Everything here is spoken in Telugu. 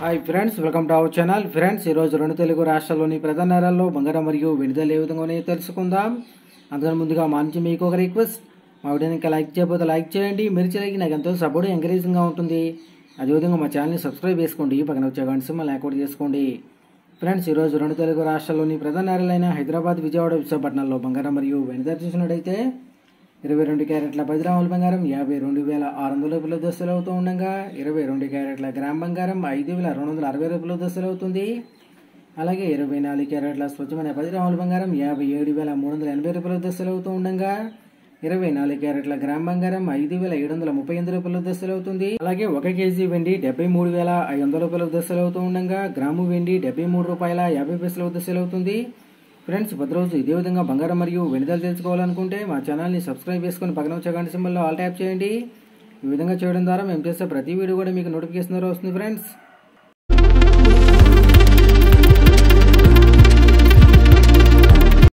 hi friends welcome to our channel friends ఈరోజు రెండు తెలుగు రాష్ట్రాల్లోని ప్రధాన నగరాల్లో బంగారం మరియు వెనుదల ఏ విధంగా ఉన్నాయో తెలుసుకుందాం అందుకని ముందుగా మా నుంచి మీకు ఒక రిక్వెస్ట్ మా వీడియోని ఇంకా లైక్ చేయకపోతే లైక్ చేయండి మీరు చేయడానికి నాకు ఎంతో సపోర్ట్ ఎంకరేజింగ్గా ఉంటుంది అదేవిధంగా మా ఛానల్ని సబ్స్క్రైబ్ చేసుకోండి పక్కన వచ్చే గంట సింబల్ యాక్టివేట్ చేసుకోండి ఫ్రెండ్స్ ఈరోజు రెండు తెలుగు రాష్ట్రాల్లోని ప్రధాన నగరాలైన హైదరాబాద్ విజయవాడ విశాఖపట్నంలో బంగారం మరియు వెనుదల చూసినట్టయితే ఇరవై రెండు క్యారెట్ల పది గ్రాముల బంగారం యాభై రెండు వేల ఆరు వందల రూపాయల దశలు అవుతూ ఉండగా ఇరవై రెండు క్యారెట్ల గ్రామ్ బంగారం ఐదు వేల రెండు వందల అరవై రూపాయల దశలు అవుతుంది అలాగే ఇరవై నాలుగు క్యారెట్ల స్వచ్ఛమైన పది గ్రాముల బంగారం యాభై ఏడు వేల మూడు వందల ఎనభై రూపాయల దశలు అవుతూ ఉండగా ఇరవై నాలుగు క్యారెట్ల గ్రామ్ బంగారం ఐదు వేల ఏడు వందల ముప్పై ఎనిమిది రూపాయల దశలు అవుతుంది అలాగే ఒక కేజీ వెండి డెబ్బై మూడు వేల ఐదు వందల రూపాయల దశలు అవుతూ ఉండగా గ్రాము వెండి డెబ్బై మూడు రూపాయల యాభై పైసల దశలు అవుతుంది ఫ్రెండ్స్ ప్రతిరోజు ఇదే విధంగా బంగారం మరియు వెనుదలు తెలుసుకోవాలనుకుంటే మా ఛానల్ని సబ్స్క్రైబ్ చేసుకుని పక్కన వచ్చే గంట సింబల్లో ఆల్ ట్యాప్ చేయండి ఈ విధంగా చేయడం ద్వారా మేము చేసే ప్రతి వీడియో కూడా మీకు నోటిఫికేషన్ ద్వారా వస్తుంది ఫ్రెండ్స్